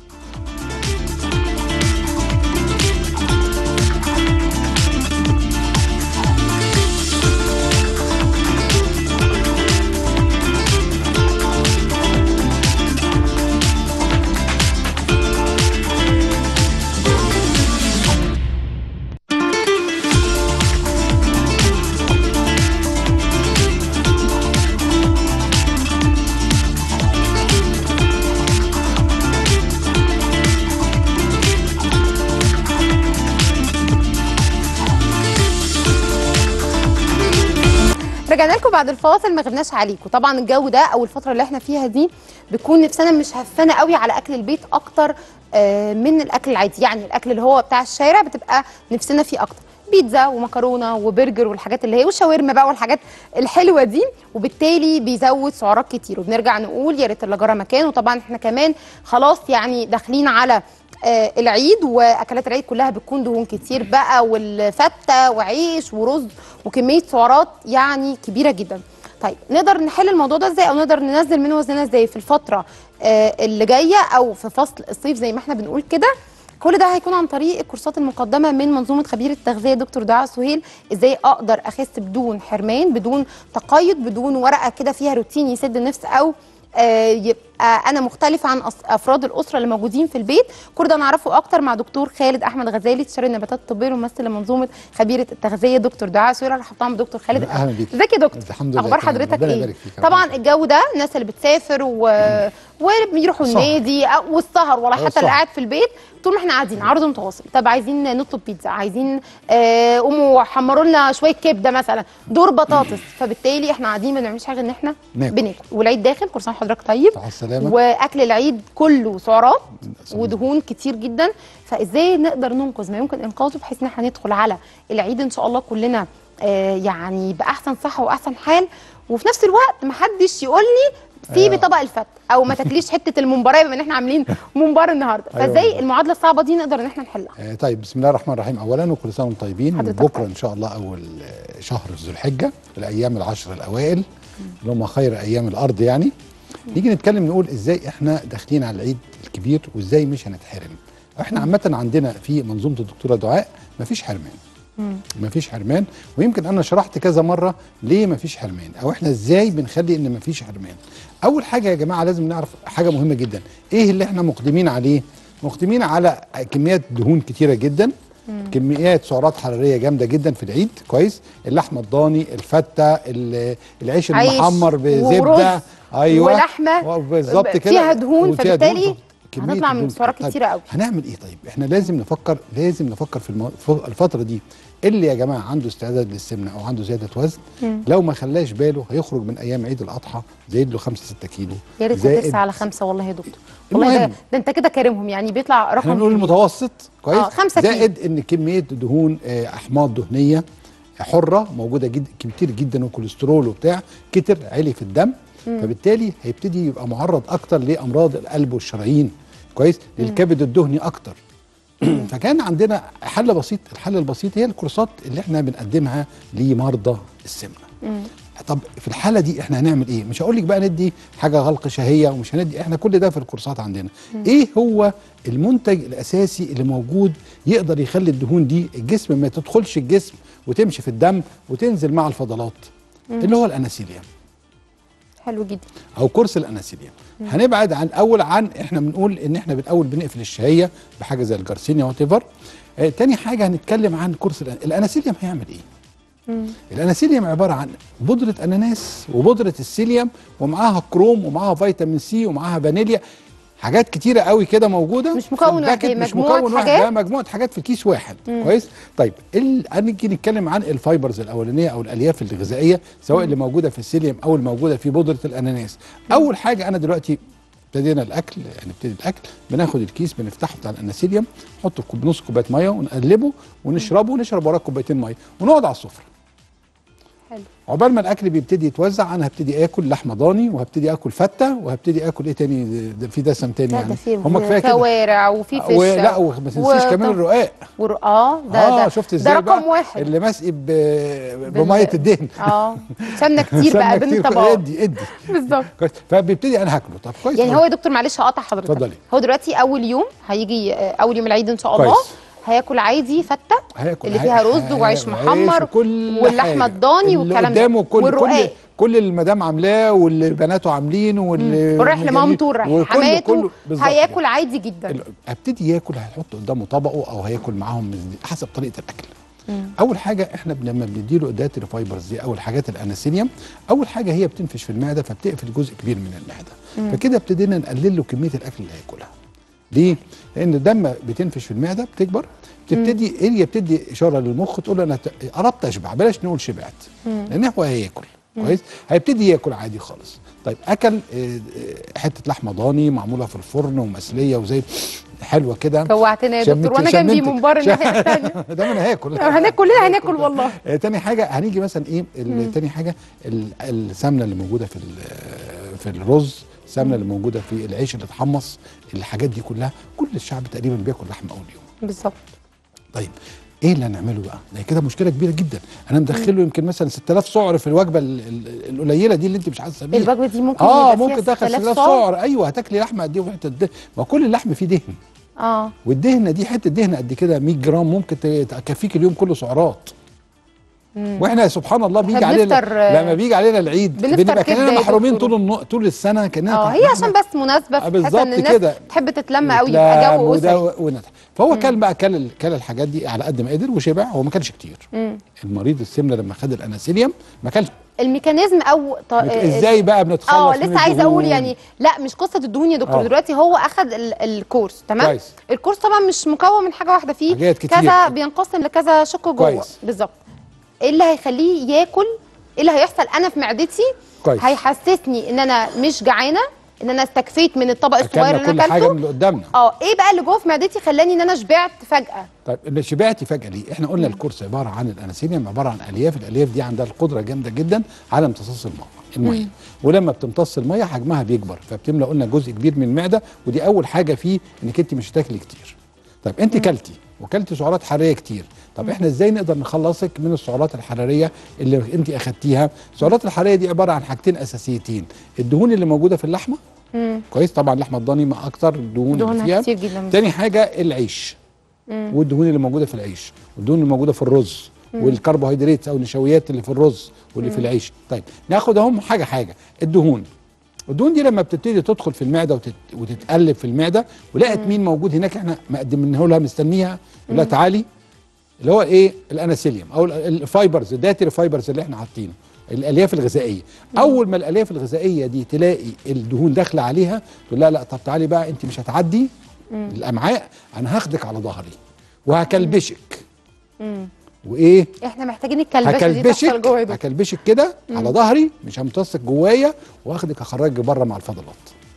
رجعنا لكم بعد الفاصل ما غبناش عليكم طبعا الجو ده او الفتره اللي احنا فيها دي بيكون نفسنا مش هفانه قوي على اكل البيت اكتر آه، من الاكل العادي يعني الاكل اللي هو بتاع الشارع بتبقى نفسنا فيه اكتر بيتزا ومكرونه وبرجر والحاجات اللي هي والشاورما بقى والحاجات الحلوه دي وبالتالي بيزود سعرات كتير وبنرجع نقول يا ريت اللي جرى مكان وطبعا احنا كمان خلاص يعني داخلين على آه، العيد واكلات العيد كلها بتكون دهون كتير بقى والفته وعيش ورز وكميه سعرات يعني كبيره جدا طيب نقدر نحل الموضوع ده ازاي او نقدر ننزل من وزننا ازاي في الفتره آه، اللي جايه او في فصل الصيف زي ما احنا بنقول كده كل ده هيكون عن طريق الكورسات المقدمه من منظومه خبير التغذيه دكتور دعاء سهيل ازاي اقدر اخس بدون حرمان بدون تقيد بدون ورقه كده فيها روتين يسد النفس او آه، يبقى انا مختلفه عن أص- افراد الاسره اللي موجودين في البيت كل ده نعرفه اكتر مع دكتور خالد احمد غزالي استشاري النباتات الطبيه وممثل لمنظومه خبيره التغذيه دكتور دعاء سهيل رحب طبعا بدكتور خالد اهلا بيك ازيك يا دكتور الحمد لله اخبار تمام. حضرتك ربنا ايه يبارك فيك. طبعا ربنا الجو ده الناس اللي بتسافر و... وبيروحوا السهر. النادي أو- والسهر ولا أو حتى السهر. اللي قاعد في البيت طول ما احنا قاعدين عرض متواصل طب عايزين نطلب بيتزا عايزين آه، قوموا حمروا لنا شويه كبده مثلا دور بطاطس فبالتالي احنا قاعدين ما بنعملش حاجه ان احنا ناكل. بناكل والعيد داخل كل سنه وحضرتك طيب مع السلامه واكل العيد كله سعرات صحيح. ودهون كتير جدا فازاي نقدر ننقذ ما يمكن انقاذه بحيث ان احنا ندخل على العيد ان شاء الله كلنا آه، يعني باحسن صحه واحسن حال وفي نفس الوقت محدش يقول لي سيبي آه. طبق الفت او ما تاكليش حته الممبار بما ان احنا عاملين ممبار النهارده أيوة فازاي والله. المعادله الصعبه دي نقدر ان احنا نحلها آه، طيب بسم الله الرحمن الرحيم اولا وكل سنه وانتم طيبين حضرتك وبكره طيب. ان شاء الله اول آه، شهر ذو الحجه الايام العشر الاوائل اللي هم خير ايام الارض يعني نيجي نتكلم نقول ازاي احنا داخلين على العيد الكبير وازاي مش هنتحرم احنا عامه عندنا في منظومه الدكتوره دعاء مفيش حرمان مفيش حرمان ويمكن انا شرحت كذا مره ليه مفيش حرمان او احنا ازاي بنخلي ان مفيش حرمان اول حاجه يا جماعه لازم نعرف حاجه مهمه جدا ايه اللي احنا مقدمين عليه مقدمين على كميات دهون كتيره جدا كميات سعرات حراريه جامده جدا في العيد كويس اللحمه الضاني الفته ال- العيش عيش المحمر بزبده ورز ايوه ولحمة بالظبط كده فيها دهون، وفيها فبالتالي كمية هنطلع من دهون. سعرات طيب، كتيرة قوي. هنعمل ايه طيب احنا لازم نفكر لازم نفكر في المو... في الفتره دي اللي يا جماعه عنده استعداد للسمنه او عنده زياده وزن لو ما خلاش باله هيخرج من ايام عيد الاضحى زايد له 5 6 كيلو يا ريت زائد- هترسى على خمسه والله يا دكتور والله ده, المهم. ده انت كده كارمهم يعني بيطلع رقم احنا بنقول كبير. المتوسط كويس آه، خمسة كيلو. زائد ان كميه دهون آه، احماض دهنيه حره موجوده جد كتير جدا وكوليسترول وبتاع كتر عالي في الدم فبالتالي هيبتدي يبقى معرض اكتر لامراض القلب والشرايين كويس للكبد الدهني اكتر فكان عندنا حل بسيط الحل البسيط هي الكورسات اللي احنا بنقدمها لمرضى السمنه طب في الحاله دي احنا هنعمل ايه مش هقول لك بقى ندي حاجه غلق شهيه ومش هندي احنا كل ده في الكورسات عندنا ايه هو المنتج الاساسي اللي موجود يقدر يخلي الدهون دي الجسم ما تدخلش الجسم وتمشي في الدم وتنزل مع الفضلات اللي هو الاناسيليوم حلو جدا او كورس الاناسيليوم هنبعد عن اول عن احنا بنقول ان احنا بالاول بنقفل الشهيه بحاجه زي الجارسينيا وات ايفر آه تاني حاجه هنتكلم عن كورس الأن- الاناسيليوم هيعمل ايه الاناسيليوم عباره عن بودره اناناس وبودره السيليوم ومعاها كروم ومعاها فيتامين سي ومعاها فانيليا حاجات كتيره قوي كده موجوده مش في مكون واحد، الباكت، هي مش مجموعة مكون واحد حاجات؟ لا مجموعه حاجات في كيس واحد كويس طيب ال- هنيجي نتكلم عن الفايبرز الاولانيه او الالياف الغذائيه سواء اللي موجوده في السيليوم او الموجوده في بودره الاناناس اول حاجه انا دلوقتي ابتدينا الاكل يعني نبتدي الاكل بناخد الكيس بنفتحه بتاع الاناسيليوم نحطه في كوب- نص كوبايه ميه ونقلبه ونشربه ونشرب وراه كوبايتين ميه ونقعد على السفره حلو عقبال ما الاكل بيبتدي يتوزع انا هبتدي اكل لحمه ضاني وهبتدي اكل فته وهبتدي اكل ايه تاني ده في دسم تاني لا يعني ده في هم كفايه كده كوارع وفي فشه ولا وما تنسيش و- كمان الرقاق ور... اه ده اه ده شفت ده ازاي رقم بقى واحد اللي مسقي ب- بميه الدهن اه سمنه كتير بقى سمنة بين كتير، الطبقات ادي ادي بالظبط كويس فبيبتدي انا هاكله طب كويس يعني أوي. هو يا دكتور معلش هقطع حضرتك اتفضلي. هو دلوقتي اول يوم هيجي آه، اول يوم العيد ان شاء الله كويس. هياكل عادي فته هياكل اللي هي- فيها رز هي- وعيش محمر وكل واللحمه حاجة. الضاني اللي والكلام ده قدامه كل كل والرقاق كل اللي المدام عاملاه واللي بناته عاملينه واللي ورايح لمامته ورايح وكله- لحماته كله بالظبط هياكل عادي جدا ال- ابتدي ياكل هيحط قدامه طبقه او هياكل معاهم من- حسب طريقه الاكل اول حاجه احنا بن- لما بنديله داتري فايبرز دي او الحاجات الاناسينيوم اول حاجه هي بتنفش في المعده فبتقفل جزء كبير من المعده فكده ابتدينا نقلل له كميه الاكل اللي هياكلها ليه لان لما بتنفش في المعده بتكبر تبتدي هي بتدي اشاره للمخ تقول له انا ت- قربت اشبع بلاش نقول شبعت لان هو هياكل كويس هيبتدي ياكل عادي خالص طيب اكل آه، آه، حته لحمه ضاني معموله في الفرن ومسليه وزي حلوه كده جوعتنا يا دكتور شمت- وانا جنبي شمنتك. منبار الناحيه الثانيه ده ما انا هاكل هناكل كلنا هناكل والله آه، تاني حاجه هنيجي مثلا ايه ال- تاني حاجه ال- السمنه اللي موجوده في ال- في الرز السمنه اللي موجوده في العيش اللي اتحمص الحاجات دي كلها كل الشعب تقريبا بياكل لحمه اول يوم بالظبط طيب ايه اللي هنعمله بقى؟ ده كده مشكله كبيره جدا انا مدخله يمكن مثلا 6000 سعر في الوجبه ال- ال- القليله دي اللي انت مش حاسه بيها الوجبه دي ممكن اه يبقى فيها ممكن تدخل 6000 6000 سعر ايوه هتاكلي لحمه قد ايه وحته دهن ما كل اللحم فيه دهن اه والدهنه دي حته دهنه قد كده 100 جرام ممكن ت- تكفيك اليوم كله سعرات واحنا سبحان الله بيجي إحنا علينا بنفطر، آه، لما بيجي علينا العيد بنفطر بنبقى كبدة كاننا يا محرومين دكتور. طول النو... طول السنه كاننا اه هي عشان بس مناسبه آه، بحيث بالظبط ان الناس كده. تحب تتلم قوي يبقى يتلم جو اسري وده ونتح فهو كان بقى كل ال- كل الحاجات دي على قد ما قدر وشبع هو ما كانش كتير المريض السمنه لما خد الاناسيليوم ما كانش الميكانيزم او ط... ازاي بقى بنتخلص اه من لسه عايزه اقول الدهون؟ يعني لا مش قصه الدهون يا دكتور آه. دلوقتي هو اخذ ال... الكورس تمام كويس. الكورس طبعا مش مكون من حاجه واحده فيه حاجات كتير. كذا بينقسم لكذا شق جوه كويس. بالظبط ايه اللي هيخليه ياكل ايه اللي هيحصل انا في معدتي كويس. هيحسسني ان انا مش جعانه ان انا استكفيت من الطبق الصغير اكلنا اللي كل انا حاجه من اكلته اللي قدامنا اه ايه بقى اللي جوه في معدتي خلاني ان انا شبعت فجاه طيب اللي شبعتي فجاه ليه؟ احنا قلنا الكورس عباره عن الاناسيليوم عباره عن الياف، الالياف دي عندها القدره جامده جدا على امتصاص الماء الميه ولما بتمتص الميه حجمها بيكبر فبتملى قلنا جزء كبير من المعده ودي اول حاجه فيه انك انت مش هتاكلي كتير. طيب انت كلتي وكلتي سعرات حراريه كتير طب احنا ازاي نقدر نخلصك من السعرات الحراريه اللي انت اخدتيها السعرات الحراريه دي عباره عن حاجتين اساسيتين الدهون اللي موجوده في اللحمه كويس طبعا اللحمه الضاني ما اكتر الدهون اللي دهونها فيها كتير جدا تاني حاجه العيش والدهون اللي موجوده في العيش والدهون اللي موجوده في الرز والكربوهيدرات او النشويات اللي في الرز واللي في العيش طيب ناخد اهم حاجه حاجه الدهون الدهون دي لما بتبتدي تدخل في المعده وتت... وتتقلب في المعده ولقت مين موجود هناك احنا مقدمينه لها مستنيها يقول لها تعالي اللي هو ايه الاناسيليوم او ال- الفايبرز الداتري فايبرز اللي احنا حاطينه الالياف الغذائيه اول ما الالياف الغذائيه دي تلاقي الدهون داخله عليها تقول لا لا طب تعالي بقى انت مش هتعدي الامعاء انا هاخدك على ظهري وهكلبشك وايه احنا محتاجين الكلبشه دي تحصل هكلبشك جوه دول هكلبشك كده على ظهري مش همتصك جوايا واخدك اخرجك بره مع الفضلات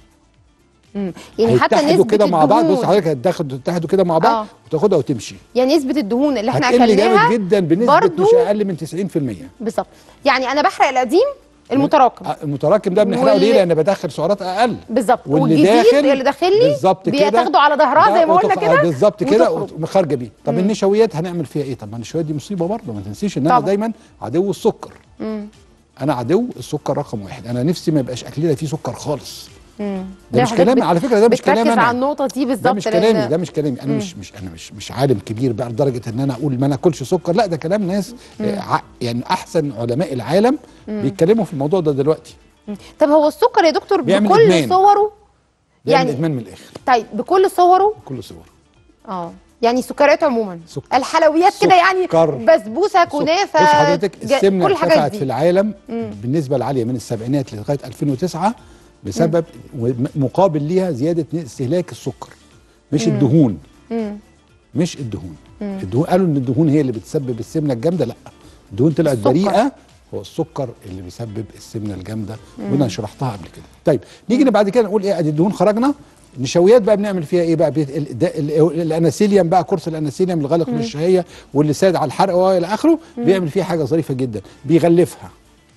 يعني حتى هيتحدوا نسبه كده مع بعض بص الدهون حضرتك هتاخد تتحدوا كده مع بعض آه. وتاخدها وتمشي يعني نسبه الدهون اللي احنا هتقل اكلناها جامد جدا بنسبه برضو مش اقل من 90% بالظبط يعني انا بحرق القديم المتراكم آه، المتراكم ده بنحرقه واللي- ليه لان بدخل سعرات اقل بالظبط واللي والجديد داخل اللي داخل لي بالظبط كده بيتاخدوا على ظهرها ده زي ما قلنا وتخ- كده آه، بالظبط كده وتخرج. وخارجه بيه طب النشويات هنعمل فيها ايه طب ما النشويات دي مصيبه برضه ما تنسيش ان انا طبعا. دايما عدو السكر انا عدو السكر رقم واحد انا نفسي ما يبقاش اكلنا فيه سكر خالص ده لا، مش حضرتك كلامي بت- على فكره ده مش بتركز كلامي على انا النقطه دي بالظبط ده مش لأن- كلامي ده مش كلامي انا مش مش انا مش مش عالم كبير بقى لدرجه ان انا اقول ما ناكلش سكر لا ده كلام ناس آه، ع- يعني احسن علماء العالم بيتكلموا في الموضوع ده دلوقتي طب هو السكر يا دكتور بيعمل بكل إدمان. صوره بيعمل يعني ادمان من الاخر طيب بكل صوره كل صور اه يعني سكريات عموما سكر. الحلويات كده يعني سكر. بسبوسه كنافه بص حضرتك جا- السمنه كل الحاجات ارتفعت دي في العالم بالنسبه العاليه من السبعينات لغايه 2009 بسبب مقابل ليها زياده استهلاك السكر مش الدهون مش الدهون الدهون قالوا ان الدهون هي اللي بتسبب السمنه الجامده لا الدهون طلعت السكر. بريئه هو السكر اللي بيسبب السمنه الجامده وانا شرحتها قبل كده طيب نيجي بعد كده نقول ايه ادي الدهون خرجنا النشويات بقى بنعمل فيها ايه بقى بيت- ال- ده- ال- الاناسيليوم بقى كورس الاناسيليوم الغلق للشهيه واللي ساعد على الحرق والى اخره بيعمل فيها حاجه ظريفه جدا بيغلفها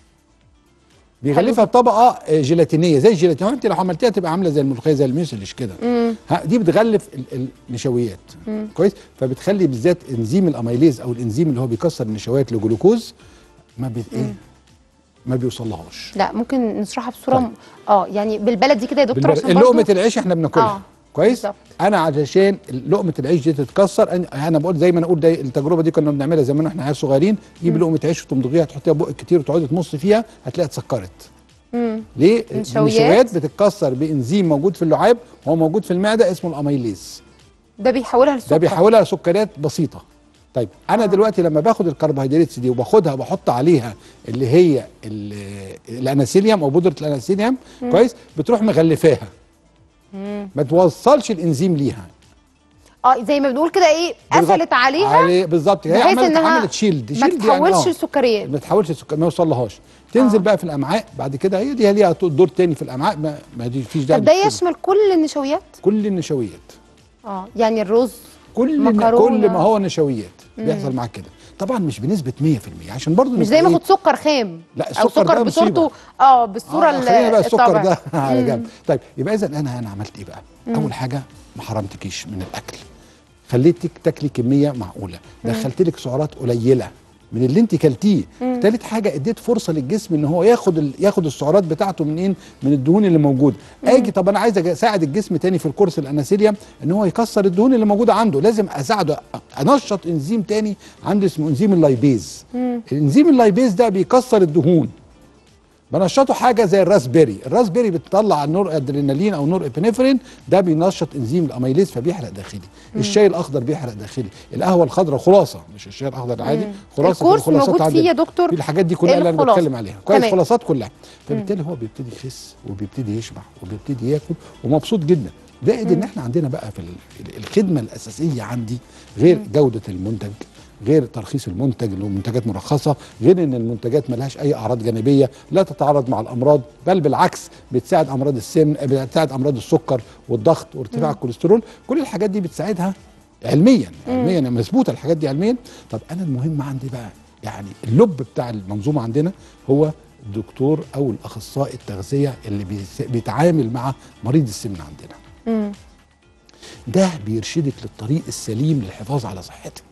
بيغلفها بطبقه آه، جيلاتينيه زي الجيلاتين هو انت لو عملتيها تبقى عامله زي الملوخيه زي الميوسلش كده ها دي بتغلف ال- النشويات كويس فبتخلي بالذات انزيم الاميليز او الانزيم اللي هو بيكسر النشويات لجلوكوز ما بي ايه ما بيوصلهاش لا ممكن نشرحها بصوره طيب. م... اه يعني بالبلدي كده يا دكتور بالبر- عشان برضو لقمه العيش احنا بناكلها آه، كويس بالظبط. انا انا علشان لقمه العيش دي تتكسر أنا- انا بقول زي ما انا اقول ده التجربه دي كنا بنعملها زمان واحنا عيال صغيرين تجيب لقمه عيش وتمضغيها تحطيها بقك كتير وتقعدي تمص فيها هتلاقيها اتسكرت ليه النشويات. النشويات بتتكسر بانزيم موجود في اللعاب هو موجود في المعده اسمه الاميليز ده بيحولها لسكر ده بيحولها لسكريات بسيطه طيب انا دلوقتي لما باخد الكربوهيدرات دي وباخدها وبحط عليها اللي هي ال- الاناسيليوم او بودره الاناسيليوم كويس بتروح مغلفاها ما توصلش الانزيم ليها اه زي ما بنقول كده ايه بالظبط. قفلت عليها علي بالظبط هي بحيث عملت انها عملت شيلد ما شيلد يعني تتحولش آه. لسكريات ما تحولش السكر ما يوصلهاش تنزل آه. بقى في الامعاء بعد كده هي دي ليها دور تاني في الامعاء ما, ما دي فيش داعي طب ده للشغل. يشمل كل النشويات كل النشويات اه يعني الرز كل مكرونة. كل ما هو نشويات بيحصل معاك كده طبعا مش بنسبه 100% عشان برضو مش نبقى زي ما إيه؟ اخد سكر خام لا، او السكر ده سكر مصيبة. بصورته اه بالصوره آه خلينا بقى السكر الطبيعية. ده على جنب طيب يبقى اذا انا انا عملت ايه بقى اول حاجه ما حرمتكيش من الاكل خليتك تاكلي كميه معقوله دخلت لك سعرات قليله من اللي انت كلتيه ثالث حاجه اديت فرصه للجسم ان هو ياخد ال... ياخد السعرات بتاعته منين من الدهون اللي موجوده اجي طب انا عايز أج- اساعد الجسم تاني في الكورس الاناسيليوم ان هو يكسر الدهون اللي موجوده عنده لازم اساعده انشط انزيم تاني عنده اسمه انزيم اللايبيز الانزيم اللايبيز ده بيكسر الدهون بنشطه حاجه زي الراسبيري الراسبيري بتطلع النور ادرينالين او نور ابنفرين ده بينشط انزيم الاميليز فبيحرق داخلي الشاي الاخضر بيحرق داخلي القهوه الخضراء خلاصه مش الشاي الاخضر العادي خلاصه الكورس الخلاصات موجود فيه عندنا. يا دكتور في الحاجات دي كلها اللي انا الخلاصة. بتكلم عليها كويس تمام. خلاصات كلها فبالتالي هو بيبتدي يخس وبيبتدي يشبع وبيبتدي ياكل ومبسوط جدا زائد ان احنا عندنا بقى في ال- الخدمه الاساسيه عندي غير جوده المنتج غير ترخيص المنتج اللي هو منتجات مرخصه غير ان المنتجات ملهاش اي اعراض جانبيه لا تتعارض مع الامراض بل بالعكس بتساعد امراض السن بتساعد امراض السكر والضغط وارتفاع الكوليسترول كل الحاجات دي بتساعدها علميا علميا مثبوته الحاجات دي علميا طب انا المهم عندي بقى يعني اللب بتاع المنظومه عندنا هو الدكتور او الاخصائي التغذيه اللي بيس- بيتعامل مع مريض السمنه عندنا ده بيرشدك للطريق السليم للحفاظ على صحتك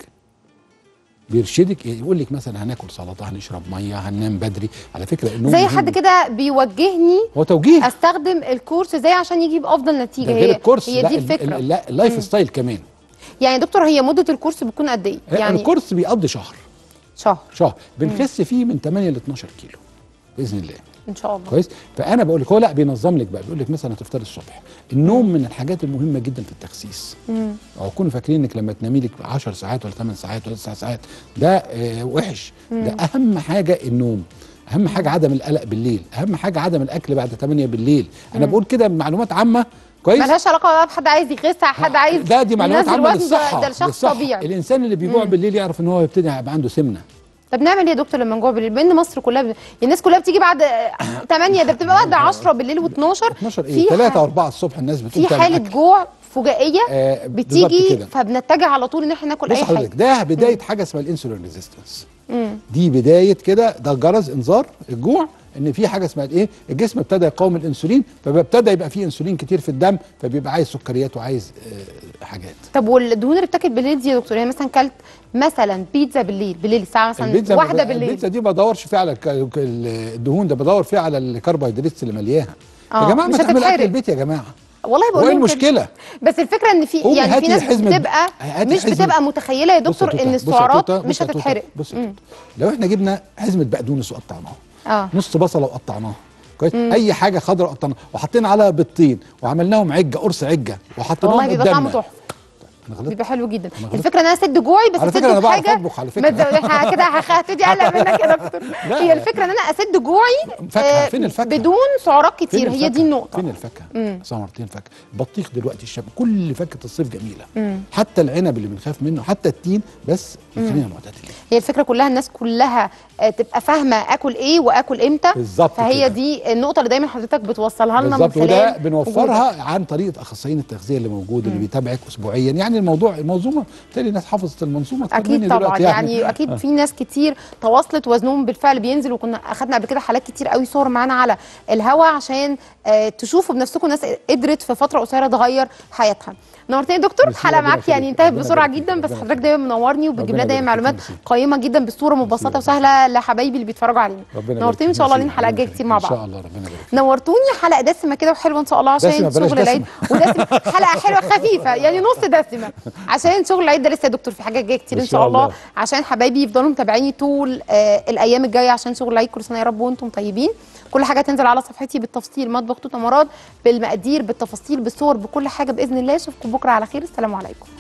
بيرشدك يقول لك مثلا هناكل سلطه هنشرب ميه هننام بدري على فكره النوم زي مهم. حد كده بيوجهني هو توجيه استخدم الكورس ازاي عشان يجيب افضل نتيجه ده غير هي الكورس هي لا دي ال- الفكره ال- لا اللايف ستايل كمان يعني يا دكتور هي مده الكورس بتكون قد ايه يعني يعني الكورس بيقضي شهر شهر شهر بنخس فيه من 8 ل 12 كيلو باذن الله ان شاء الله كويس فانا بقول لك هو لا بينظم لك بقى بيقول لك مثلا هتفطري الصبح النوم من الحاجات المهمه جدا في التخسيس او كونوا فاكرين انك لما تنامي لك 10 ساعات ولا 8 ساعات ولا 9 ساعات ده آه وحش ده اهم حاجه النوم اهم حاجه عدم القلق بالليل اهم حاجه عدم الاكل بعد 8 بالليل انا بقول كده معلومات عامه كويس ملهاش علاقه بقى بحد عايز يخس حد عايز ده دي معلومات ينزل عامه وزن، ده- للصحه ده الشخص للصحة. طبيعي الانسان اللي بيجوع بالليل يعرف ان هو يبتدي يبقى عنده سمنه طب نعمل ايه يا دكتور لما نجوع بالليل بان مصر كلها ب... الناس كلها بتيجي بعد 8 ده بتبقى بعد 10 بالليل و12 12 ايه 3 و4 الصبح الناس بتقوم في تعمل حاله أكل. جوع فجائيه آه، بالظبط بتيجي كده. فبنتجه على طول ان احنا ناكل بص اي حضرتك حاجه ده بدايه حاجه اسمها الانسولين ريزيستنس دي بدايه كده ده جرس انذار الجوع ان في حاجه اسمها الايه الجسم ابتدى يقاوم الانسولين فبيبتدى يبقى فيه انسولين كتير في الدم فبيبقى عايز سكريات وعايز آه حاجات طب والدهون اللي بتاكل بالليل دي يا دكتور يعني مثلا كلت مثلا بيتزا بالليل بالليل الساعه مثلا البيتزا واحده ب- بالليل البيتزا دي ما بدورش فيها على الك- ك- الدهون ده بدور فيها على الكربوهيدرات اللي ملياها آه، يا جماعه مش ما تعملوا هتتحرق. اكل البيت يا جماعه والله بقول هو ايه لهم كده. المشكله بس الفكره ان في قومي يعني في هاتي ناس حزمة- بتبقى هاتي مش حزمة- بتبقى متخيله يا بص دكتور توتة، ان بص يا السعرات توتة، مش بص يا توتة، هتتحرق بص يا مم. توتة. لو احنا جبنا حزمه بقدونس وقطعناها اه نص بصله وقطعناها كويس اي حاجه خضراء قطعناها وحطينا عليها بيضتين وعملناهم عجه قرص عجه وحطيناهم والله بيبقى طعمه قدامنا تحفه أنا غلطت. بيبقى حلو جدا أنا غلطت. الفكره ان انا اسد جوعي بس على فكرة اسده أنا بعرف بحاجه أطبخ على ما فكرة. تزود- ها كده هخ- هبتدي اقلق منك يا دكتور لا. هي الفكره ان انا اسد جوعي فاكهة، آه، فين الفاكهة؟ بدون سعرات فين كتير هي الفاكهة؟ دي النقطه فين الفاكهه سمرتين فاكهه البطيخ دلوقتي الشاب كل فاكهه الصيف جميله حتى العنب اللي بنخاف منه حتى التين بس خلينا معتدلين هي الفكره كلها الناس كلها آه، تبقى فاهمه اكل ايه واكل امتى بالظبط فهي كده. دي النقطه اللي دايما حضرتك بتوصلها لنا من بالظبط وده خلال وجودك. بنوفرها عن طريقه اخصائيين التغذيه اللي موجود اللي بيتابعك اسبوعيا يعني الموضوع المنظومه بالتالي الناس حفظت المنظومه أكتر مني اكيد طبعا دلوقتي يعني اكيد في ناس كتير تواصلت وزنهم بالفعل بينزل وكنا اخدنا قبل كده حالات كتير قوي صور معانا على الهوا عشان آه تشوفوا بنفسكم ناس قدرت في فتره قصيره تغير حياتها نورتني يا دكتور ميرسي، الحلقه ربنا معاك يعني يخليك. انتهت ربنا بسرعه يبارك جدا فيك. بس ربنا حضرتك دايما منورني وبتجيب لنا ربنا دايما يبارك فيك. معلومات ميرسي. قيمه جدا بصوره مبسطه ربنا وسهله لحبايبي اللي بيتفرجوا علينا ربنا نورتني ان يبارك شاء الله فيك. لنا حلقات جايه ربنا كتير مع يخليك. بعض ان شاء الله ربنا يبارك فيك. نورتوني حلقه دسمه كده وحلوه ان شاء الله عشان دسمة، بلاش شغل العيد دسمة. ودسمه حلقه حلوه خفيفه يعني نص دسمه عشان شغل العيد ده لسه يا دكتور في حاجات جايه كتير إن ان شاء شاء الله الله. عشان حبايبي يفضلوا متابعيني طول آه الايام الجايه عشان شغل العيد كل سنه يا رب وانتم طيبين كل حاجه تنزل على صفحتي بالتفصيل مطبخ توت مراد بالمقادير بالتفاصيل بالصور بكل حاجه باذن الله اشوفكم بكره على خير السلام عليكم